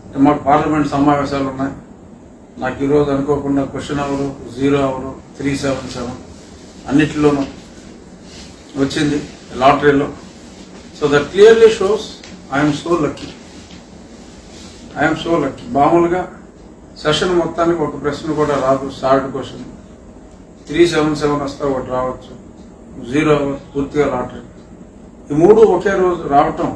అంటే మాకు పార్లమెంట్ సమావేశాలు ఉన్నాయి నాకు ఈరోజు అనుకోకుండా question hour zero hour three seven seven అన్నిటిలోనూ వచ్చింది లాటరీలో so that clearly shows I'm so lucky I'm so lucky మామూలుగా సెషన్ మొత్తానికి ఒక ప్రశ్న కూడా రాదు short question three seven seven వస్తే ఒకటి రావచ్చు జీరో అవర్స్ పూర్తిగా లాటరీ ఈ మూడు ఒకే రోజు రావటం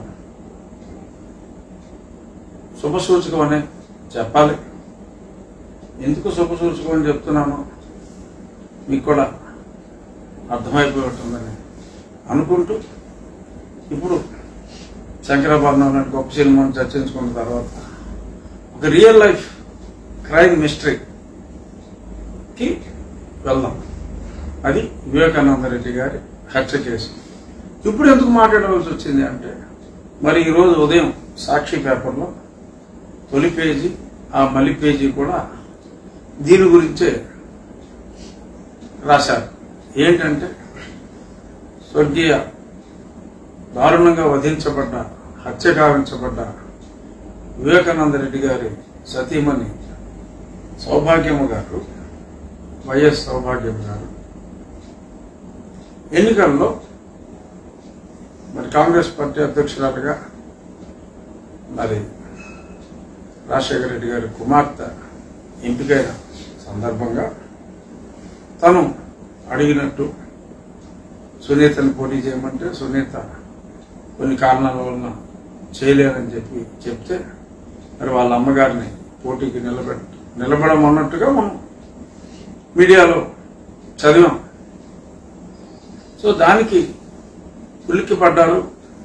శుభసూచకం అనే చెప్పాలి ఎందుకు శుభసూచకం అని చెప్తున్నాను మీకు కూడా అర్థమైపోయి ఉంటుందని అనుకుంటూ ఇప్పుడు శంకరాభరణం లాంటి గొప్ప సినిమాను చర్చించుకున్న తర్వాత ఒక రియల్ లైఫ్ క్రైమ్ మిస్టరీకి వెళ్దాం అది వివేకానంద రెడ్డి గారి హత్య కేసు ఇప్పుడు ఎందుకు మాట్లాడవలసి వచ్చింది అంటే మరి ఈరోజు ఉదయం సాక్షి పేపర్లో తొలి పేజీ ఆ మలి పేజీ కూడా దీని గురించే రాశారు ఏంటంటే స్వర్గీయ దారుణంగా వధించబడ్డ హత్య గావించబడ్డ వివేకానంద రెడ్డి గారి సతీమణి సౌభాగ్యము గారు వైఎస్ సౌభాగ్యం గారు ఎన్నికల్లో మరి కాంగ్రెస్ పార్టీ అధ్యక్షురాలుగా మరి రాజశేఖర రెడ్డి గారి కుమార్తె ఎంపికైన సందర్భంగా తను అడిగినట్టు సునీతని పోటీ చేయమంటే సునీత కొన్ని కారణాల వలన చేయలేనని చెప్పి చెప్తే మరి వాళ్ళ అమ్మగారిని పోటీకి నిలబెట్ట నిలబడమన్నట్టుగా మనం మీడియాలో చదివాం సో దానికి ఉలిక్కి పడ్డారు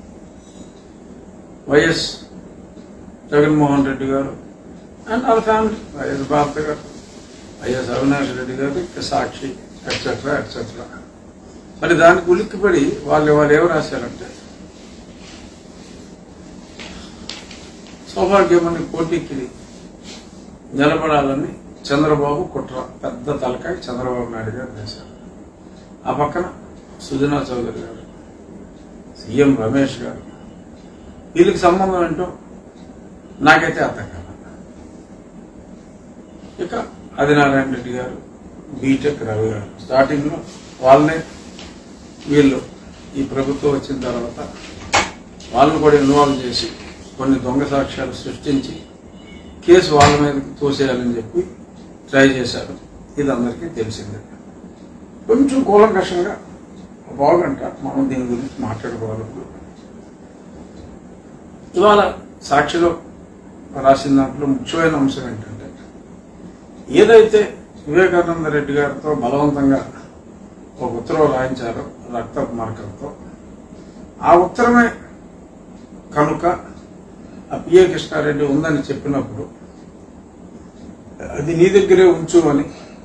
వైఎస్ జగన్మోహన్ రెడ్డి గారు అండ్ వాళ్ళ ఫ్యామిలీ వైఎస్ భారత గారు వైఎస్ అవినాష్ రెడ్డి గారు ఇక సాక్షి ఎట్సెట్రా ఎట్సెట్రా మరి దానికి ఉలిక్కిపడి వాళ్ళు వాళ్ళు ఏమి రాశారంటే సౌభాగ్యమని పోటీకి నిలబడాలని చంద్రబాబు కుట్ర పెద్ద తలకాయ చంద్రబాబు నాయుడు గారు వేశారు ఆ పక్కన సుజనా చౌదరి గారు సీఎం రమేష్ గారు వీళ్ళకి సంబంధం ఏంటో నాకైతే అర్థం కాదు ఇక ఆదినారాయణ రెడ్డి గారు బీటెక్ రవి గారు స్టార్టింగ్ లో వాళ్ళనే వీళ్ళు ఈ ప్రభుత్వం వచ్చిన తర్వాత వాళ్ళని కూడా ఇన్వాల్వ్ చేసి కొన్ని దొంగ సాక్ష్యాలు సృష్టించి కేసు వాళ్ళ మీదకి తోసేయాలని చెప్పి ట్రై చేశారు ఇది అందరికీ తెలిసిందే కొంచెం కూలంకషంగా బాగంట మనం దీని గురించి మాట్లాడుకోవాలి ఇవాళ సాక్షిలో రాసిన దాంట్లో ముఖ్యమైన అంశం ఏంటంటే ఏదైతే వివేకానంద రెడ్డి గారితో బలవంతంగా ఒక ఉత్తరం రాయించారో రక్త మార్కలతో ఆ ఉత్తరమే కనుక ఆ పిఏ కృష్ణారెడ్డి ఉందని చెప్పినప్పుడు అది నీ దగ్గరే ఉంచు అని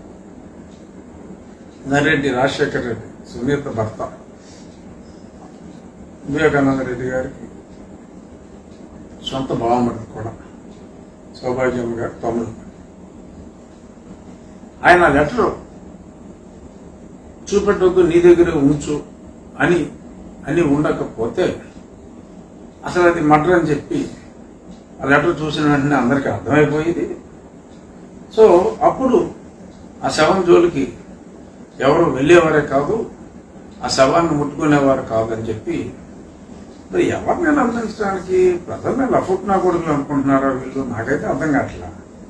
నరెడ్డి రాజశేఖర్ రెడ్డి సునీత భర్త వివేకానంద రెడ్డి గారికి సొంత బావమరిది కూడా సౌభాగ్యం గారు తమ్ముడు ఆయన లెటర్ చూపెట్టొద్దు నీ దగ్గరే ఉంచు అని అని ఉండకపోతే అసలు అది మటర్ అని చెప్పి ఆ లెటర్ చూసిన వెంటనే అందరికీ అర్థమైపోయింది సో అప్పుడు ఆ శవం జోలికి ఎవరు వెళ్ళేవారే కాదు ఆ శవాన్ని ముట్టుకునేవారు కాదని చెప్పి మరి ఎవరిని నమ్మించడానికి ప్రజల్ని లఫుట్నా కొడుకులు అనుకుంటున్నారో వీళ్ళు నాకైతే అర్థం కావట్లా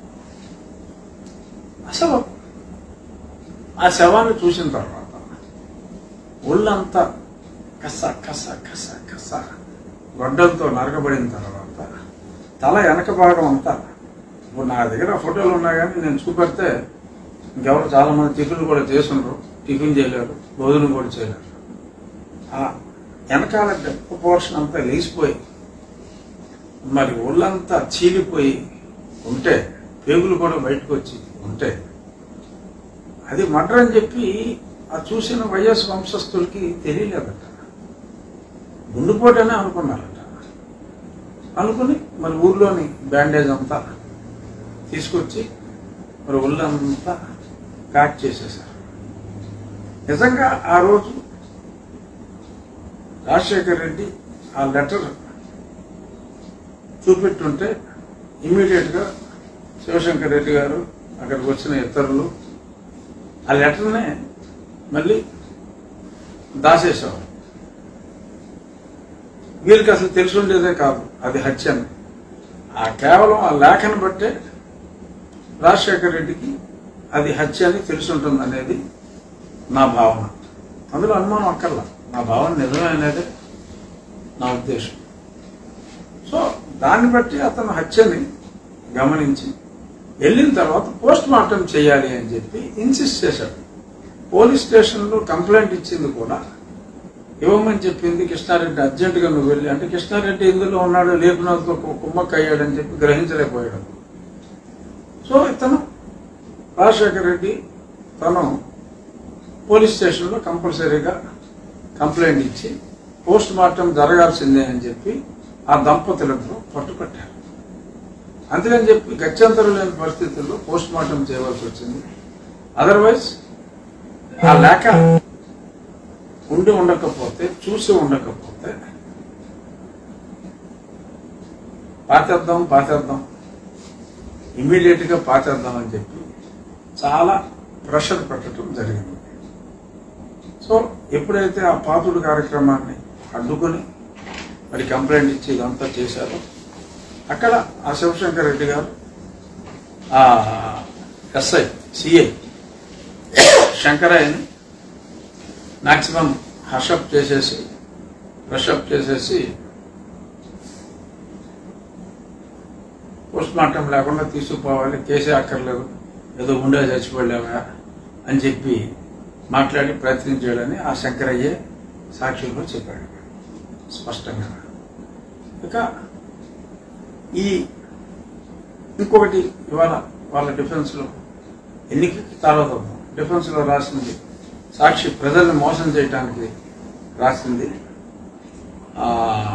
అసలు ఆ శవాన్ని చూసిన తర్వాత ఒళ్ళంతా కస కస కస కస గొడ్డలతో నరకబడిన తర్వాత తల వెనక భాగం అంతా ఇప్పుడు నా దగ్గర ఫోటోలు ఉన్నా కానీ నేను చూపెడితే ఇంకెవరు చాలా మంది టిఫిన్లు కూడా చేసుండ్రు టిఫిన్ చేయలేరు భోజనం కూడా చేయలేరు ఆ వెనకాల డెప్ప పోర్షన్ అంతా లేచిపోయి మరి ఒళ్ళంతా చీలిపోయి ఉంటే పేగులు కూడా బయటకు వచ్చి ఉంటే అది మటర్ అని చెప్పి ఆ చూసిన వైఎస్ వంశస్థులకి తెలియలేదట గుండెపోటనే అనుకున్నారట అనుకుని మరి ఊర్లోని బ్యాండేజ్ అంతా తీసుకొచ్చి మరి ఒళ్ళంతా ప్యాక్ చేసేశారు నిజంగా ఆ రోజు రాజశేఖర్ రెడ్డి ఆ లెటర్ చూపెట్టుంటే ఇమ్మీడియట్ గా శివశంకర్ రెడ్డి గారు అక్కడికి వచ్చిన ఇతరులు ఆ లెటర్నే మళ్ళీ దాచేసేవారు వీరికి అసలు తెలిసి ఉండేదే కాదు అది హత్య అని ఆ కేవలం ఆ లేఖను బట్టే రాజశేఖర రెడ్డికి అది హత్య అని తెలిసి ఉంటుంది అనేది నా భావన అందులో అనుమానం అక్కర్లా నా భావన నిజమే అనేది నా ఉద్దేశం సో దాన్ని బట్టి అతను హత్యని గమనించి వెళ్ళిన తర్వాత పోస్ట్ మార్టం చేయాలి అని చెప్పి ఇన్సిస్ట్ చేశాడు పోలీస్ స్టేషన్లో కంప్లైంట్ ఇచ్చింది కూడా ఇవ్వమని చెప్పింది కృష్ణారెడ్డి అర్జెంటుగా నువ్వు వెళ్ళి అంటే కృష్ణారెడ్డి ఇందులో ఉన్నాడు లేపినందుకు కుమ్మక్క అయ్యాడని చెప్పి గ్రహించలేకపోయాడు సో ఇతను రాజశేఖర రెడ్డి తను పోలీస్ స్టేషన్లో కంపల్సరీగా కంప్లైంట్ ఇచ్చి పోస్ట్ మార్టం జరగాల్సిందే అని చెప్పి ఆ దంపతులతో పట్టుపట్టారు అందుకని చెప్పి గత్యంతరం లేని పరిస్థితుల్లో పోస్ట్ మార్టం చేయవలసి వచ్చింది అదర్వైజ్ ఆ లేఖ ఉండి ఉండకపోతే చూసి ఉండకపోతే పాతేద్దాం పాతేద్దాం ఇమ్మీడియట్ గా పాతేద్దాం అని చెప్పి చాలా ప్రెషర్ పెట్టడం జరిగింది సో ఎప్పుడైతే ఆ పాతుడు కార్యక్రమాన్ని అడ్డుకొని మరి కంప్లైంట్ ఇచ్చి ఇదంతా చేశారో అక్కడ ఆ శివశంకర్ రెడ్డి గారు ఆ ఎస్ఐ సిఐ శంకరయ్యని మాక్సిమం హర్షప్ చేసేసి ఫ్రెషప్ చేసేసి పోస్ట్ మార్టం లేకుండా తీసుకుపోవాలి కేసే అక్కర్లేదు ఏదో గుండె చచ్చిపోలేవా అని చెప్పి మాట్లాడి ప్రయత్నం చేయాలని ఆ శంకరయ్య సాక్షుల్లో చెప్పాడు స్పష్టంగా ఇక ఈ ఇంకొకటి ఇవాళ వాళ్ళ డిఫెన్స్ లో ఎన్నికకి తర్వాత డిఫెన్స్ లో రాసింది సాక్షి ప్రజల్ని మోసం చేయడానికి రాసింది ఆ,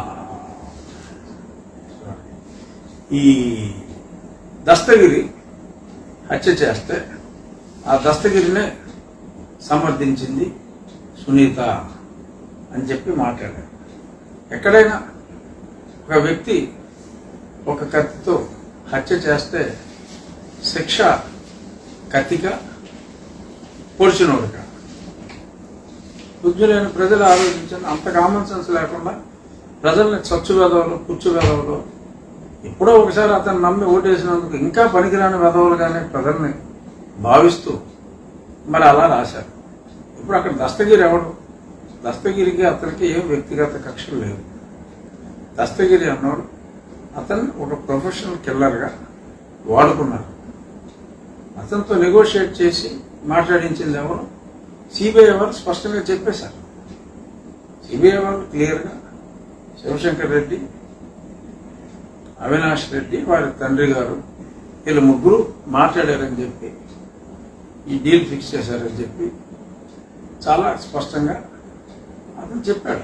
ఈ దస్తగిరి హత్య చేస్తే ఆ దస్తగిరినే సమర్థించింది సునీత అని చెప్పి మాట్లాడారు ఎక్కడైనా ఒక వ్యక్తి ఒక కత్తితో హత్య చేస్తే శిక్ష కత్తిగా పొడిచినోడుగా బుద్ధులైన ప్రజలు ఆలోచించండి అంత కామన్ సెన్స్ లేకుండా ప్రజల్ని చచ్చు వెధవలు కుచ్చు వెధవలు ఎప్పుడో ఒకసారి అతను నమ్మి ఓటేసినందుకు ఇంకా పనికిరాని వెధవలుగానే ప్రజల్ని భావిస్తూ మరి అలా రాశారు ఇప్పుడు అక్కడ దస్తగిరి ఎవడు దస్తగిరికి అతనికి ఏం వ్యక్తిగత కక్షలు లేవు దస్తగిరి అన్నాడు అతన్ని ఒక ప్రొఫెషనల్ కిల్లర్గా వాడుకున్నారు అతనితో నెగోషియేట్ చేసి మాట్లాడించింది ఎవరు సిబిఐ వారు స్పష్టంగా చెప్పేశారు సిబిఐ వాళ్ళు క్లియర్గా శివశంకర్ రెడ్డి అవినాష్ రెడ్డి వారి తండ్రి గారు వీళ్ళు ముగ్గురు మాట్లాడారని చెప్పి ఈ డీల్ ఫిక్స్ చేశారని చెప్పి చాలా స్పష్టంగా అతను చెప్పాడు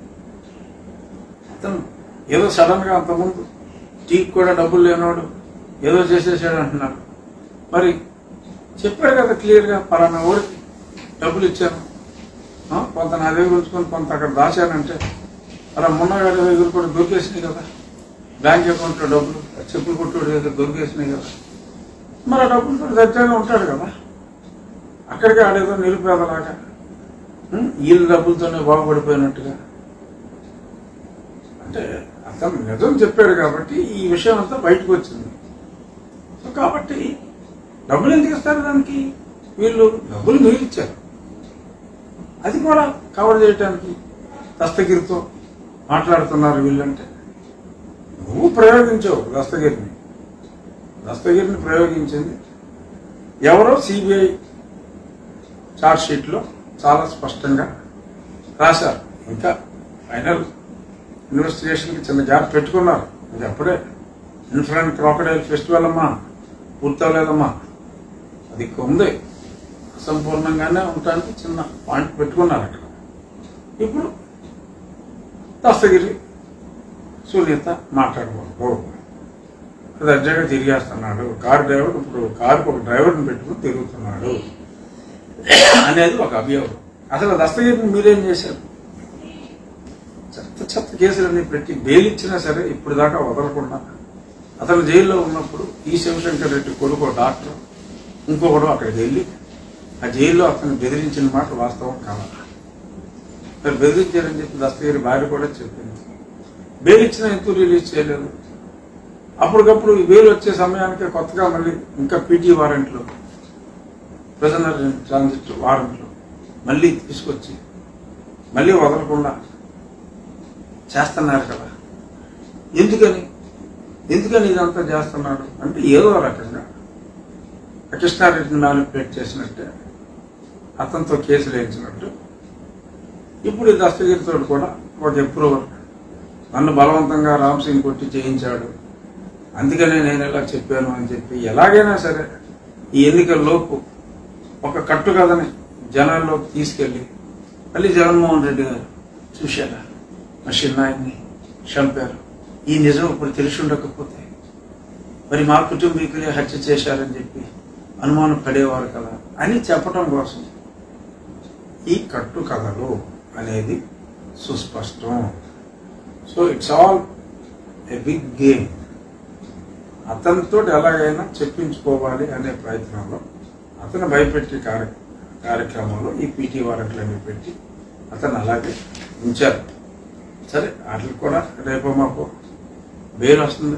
అతను ఏదో సడన్ గా అంతకుముందు టీకి కూడా డబ్బులు లేనివాడు ఏదో చేసేసాడు అంటున్నాడు మరి చెప్పాడు కదా క్లియర్ గా పలానా ఊరికి డబ్బులు ఇచ్చాను ఆ, కొంత నా దగ్గర ఉంచుకొని కొంత అక్కడ దాచానంటే అలా మున్నగాడి దగ్గర కూడా దొరికేసినాయి కదా బ్యాంక్ అకౌంట్ లో డబ్బులు ఆ చెప్పులు కొట్టుడు దగ్గర దొరికేసినాయి కదా మరి ఆ డబ్బులతో దర్జాగా ఉంటాడు కదా అక్కడికి ఆడేదో నిరుపేదలాగా ఉం? వీళ్ళ డబ్బులతోనే బాగుపడిపోయినట్టుగా అంటే అతను నిజం చెప్పాడు కాబట్టి ఈ విషయం అంతా బయటకు వచ్చింది సో కాబట్టి డబ్బులు ఎందుకు ఇస్తారు దానికి వీళ్ళు డబ్బులు మీరు ఇచ్చారు అది కూడా కవర్ చేయడానికి దస్తగిరితో మాట్లాడుతున్నారు వీళ్ళంటే నువ్వు ప్రయోగించావు దస్తగిరిని దస్తగిరిని ప్రయోగించింది ఎవరో సిబిఐ చార్జ్ షీట్ లో చాలా స్పష్టంగా రాశారు ఇంకా ఫైనల్ ఇన్వెస్టిగేషన్ కి చిన్న గ్యాప్ పెట్టుకున్నారు అది అప్పుడే ఇన్ఫ్రాంట్ క్రాకడైల్ ఫెస్టివల్ అమ్మా పూర్తవలేదమ్మా అది ఇంకా ఉంది అసంపూర్ణంగానే ఉండటానికి చిన్న పాయింట్ పెట్టుకున్నారు అక్కడ ఇప్పుడు దస్తగిరి సునీత మాట్లాడకూడదు అది అర్జెంట్గా తిరిగేస్తున్నాడు కారు డ్రైవర్ ఇప్పుడు కారుకు ఒక డ్రైవర్ని పెట్టుకుని తిరుగుతున్నాడు అనేది ఒక అభియోగం అసలు దస్తగిరిని మీరేం చేశారు చెత్త చెత్త కేసులన్నీ పెట్టి బెయిల్ ఇచ్చినా సరే ఇప్పుడు దాకా వదలకుండా అతను జైల్లో ఉన్నప్పుడు ఈ శివశంకర్ రెడ్డి కొడుకు డాక్టర్ ఇంకొకడు అక్కడికి వెళ్ళి ఆ జైల్లో అతను బెదిరించిన మాట వాస్తవం కావాలి మరి బెదిరించారని చెప్పి దస్తగిరి భార్య కూడా చెప్పింది బెయిల్ ఇచ్చినా ఎందుకు రిలీజ్ చేయలేదు అప్పటికప్పుడు ఈ బెయిల్ వచ్చే సమయానికి కొత్తగా మళ్ళీ ఇంకా పీటీ వారెంట్లు ప్రిజనర్ ట్రాన్సిట్ వారెంట్లు మళ్ళీ తీసుకొచ్చి మళ్ళీ వదలకుండా చేస్తున్నారు కదా ఎందుకని ఎందుకని ఇదంతా చేస్తున్నాడు అంటే ఏదో రకంగా ఆ కృష్ణారెడ్డిని మ్యానిపులేట్ చేసినట్టే అతనితో కేసులు వేయించినట్టు ఇప్పుడు ఈ దస్తగిరితో కూడా ఒక అప్రూవల్ నన్ను బలవంతంగా రామ్ సింగ్ కొట్టి చేయించాడు అందుకనే నేను ఇలా చెప్పాను అని చెప్పి ఎలాగైనా సరే ఈ ఎన్నికల్లోపు ఒక కట్టు కథని జనాల్లోకి తీసుకెళ్లి మళ్ళీ జగన్మోహన్ రెడ్డి గారు చూశారా మా చిన్నాయన్ని చంపారు ఈ నిజం ఇప్పుడు తెలిసి ఉండకపోతే మరి మా కుటుంబీకులే హత్య చేశారని చెప్పి అనుమానం పడేవారు కదా అని చెప్పడం కోసం ఈ కట్టు కథలు అనేది సుస్పష్టం so it's all a big game అతనితో ఎలాగైనా చెప్పించుకోవాలి అనే ప్రయత్నంలో అతను భయపెట్టి కార్య కార్యక్రమంలో ఈ పీటీ వారెంట్లన్నీ పెట్టి అతను అలాగే ఉంచారు సరే వాటికి కూడా రేపో మాకు బెయిల్ వస్తుంది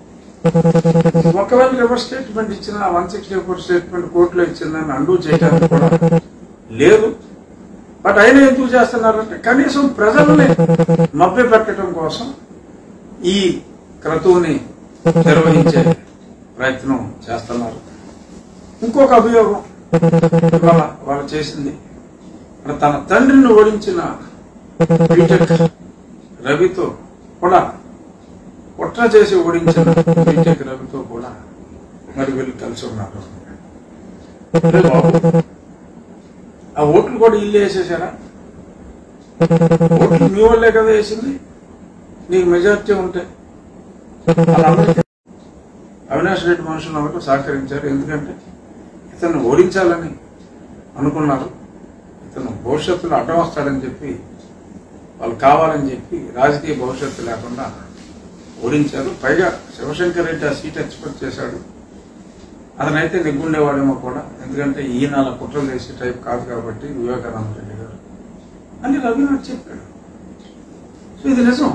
ఒకవేళ రివర్స్ స్టేట్మెంట్ ఇచ్చిన వన్ సిక్స్టీ ఫోర్ స్టేట్మెంట్ కోర్టులో ఇచ్చిందని అండూ చేయడానికి కూడా లేదు బట్ అయినా ఎందుకు చేస్తున్నారంటే కనీసం ప్రజల్ని మభ్య పెట్టడం కోసం ఈ క్రతువుని నిర్వహించే ప్రయత్నం చేస్తున్నారు ఇంకొక అభియోగం ఇవాళ వాళ్ళు చేసింది మరి తన తండ్రిని ఓడించిన బీటెక్ రవితో కూడా కుట్ర చేసి ఓడించిన బీటెక్ రవితో కూడా మరి వీళ్ళు కలిసి ఉన్నారు అరే బాబు, ఆ ఓట్లు కూడా ఇల్లు వేసేసారా ఓట్లు మీ వాళ్ళే కదా వేసింది నీకు మెజార్టీ ఉంటే వాళ్ళందరికీ అవినాష్ రెడ్డి మనుషులు అందరూ సహకరించారు ఎందుకంటే ఇతన్ని ఓడించాలని అనుకున్నారు ఇతను భవిష్యత్తులో అడ్డం వస్తాడని చెప్పి వాళ్ళు కావాలని చెప్పి రాజకీయ భవిష్యత్తు లేకుండా ఓడించారు పైగా శివశంకర్ రెడ్డి ఆ సీట్ ఎక్స్పెక్ట్ చేశాడు అతనైతే నెగ్గుండేవాడేమో కూడా ఎందుకంటే ఈయన అలా కుట్రలు చేసే టైప్ కాదు కాబట్టి వివేకానంద రెడ్డి గారు అని రవి నాకు చెప్పాడు సో ఇది నిజం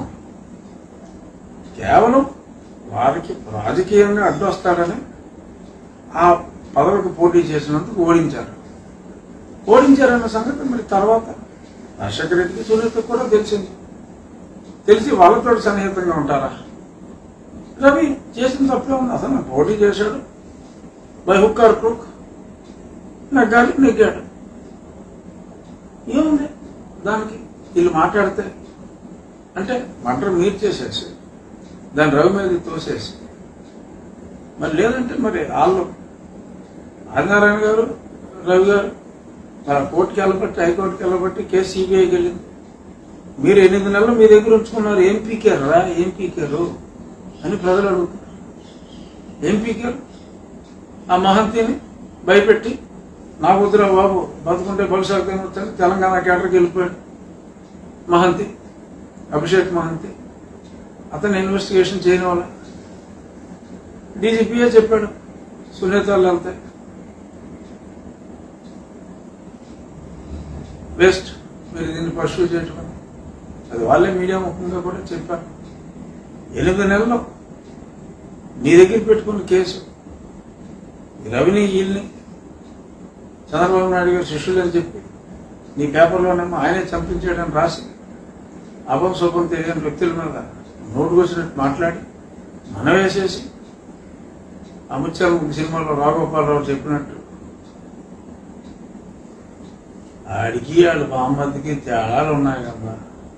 కేవలం వారికి రాజకీయంగా అడ్డొస్తాడని ఆ పదవికి పోటీ చేసినందుకు ఓడించారు ఓడించారన్న సంగతి మరి తర్వాత రాజశేఖర రెడ్డికి సునీతకు కూడా తెలిసింది తెలిసి వాళ్ళతో సన్నిహితంగా ఉంటారా రవి చేసిన తప్పే ఉంది అసలు పోటీ చేశాడు బై హుక్ ఆర్ క్రూక్ నెగ్గాలి నెగ్గాడు ఏముంది దానికి వీళ్ళు మాట్లాడితే అంటే మటర్ మీరు చేసేసి దాన్ని రవి మీద తోసేసి మరి లేదంటే మరి వాళ్ళు ఆదినారాయణ గారు రవి గారు మరి కోర్టుకి వెళ్ళబట్టి హైకోర్టుకి వెళ్ళబట్టి కేసు సిబిఐకి వెళ్ళింది మీరు ఎనిమిది నెలలు మీ దగ్గర ఉంచుకున్నారు ఏం పీకారు రా ఏం పీకారు అని ప్రజలు అడుగుతున్నారు ఏం పీకారు ఆ మహంతిని భయపెట్టి నా వద్దురా బాబు బతుకుంటే భవిష్యత్తు వచ్చాను తెలంగాణ కేటర్కి వెళ్ళిపోయాడు మహంతి అభిషేక్ మహంతి అతను ఇన్వెస్టిగేషన్ చేయని వాళ్ళ డీజీపీఏ చెప్పాడు సునీత వాళ్ళు వెళ్తే వేస్ట్ మీరు దీన్ని పర్సూ చేయటం అని. అది వాళ్ళే మీడియా ముఖంగా కూడా చెప్పారు ఎనిమిది నెలలు నీ దగ్గర పెట్టుకున్న కేసు ఈ రవిని వీళ్ళని చంద్రబాబు నాయుడు గారు శిష్యులు అని చెప్పి నీ పేపర్లోనేమో ఆయనే చంపించాడని రాసి అభం శుభం తెలియని వ్యక్తుల మీద నోటుకొచ్చినట్టు మాట్లాడి మనం వేసేసి అమిత్షాం సినిమాలో రాఘోపాలరావు చెప్పినట్టు ఆడికి వాళ్ళ బామ్మద్దికి తేడాలు ఉన్నాయి కదా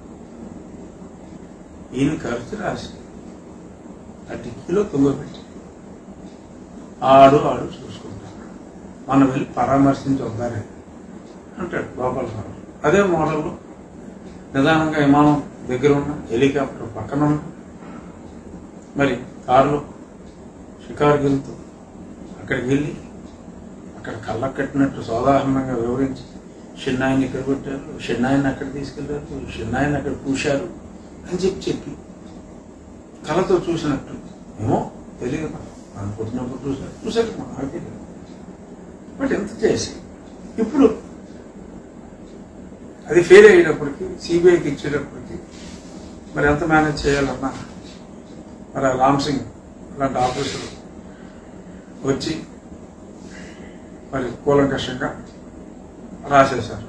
ఈయన ఖర్చు రాసి ఆ టిక్కీలో తుంగపెట్టి ఆడు ఆడు చూసుకుంటాడు మనం వెళ్ళి పరామర్శించి వద్దారే అంటాడు గోపాలరావు అదే మోడల్లో నిదానంగా విమానం దగ్గర ఉన్న హెలికాప్టర్ పక్కన ఉన్న మరి కారులో షికారుకి వెళ్తూ అక్కడికి వెళ్ళి అక్కడ కళ్ళకు కట్టినట్టు సాధారణంగా వివరించి షిన్నాయిని ఇక్కడ పెట్టారు షిన్నాయిని అక్కడ తీసుకెళ్లారు షిన్నాయిని అక్కడ పూశారు అని చెప్పి చెప్పి కళతో చూసినట్టు ఏమో తెలియదు నాకు. నన్ను పుట్టినప్పుడు చూశారు చూశారు నాకు తెలియదు బట్ ఎంత చేసి ఇప్పుడు అది ఫెయిల్ అయ్యేటప్పటికి సిబిఐకి ఇచ్చేటప్పటికి మరి ఎంత మేనేజ్ చేయాలన్నా మరి ఆ రామ్ సింగ్ అలాంటి ఆఫీసర్ వచ్చి మరి కూలంకషంగా రాసేశారు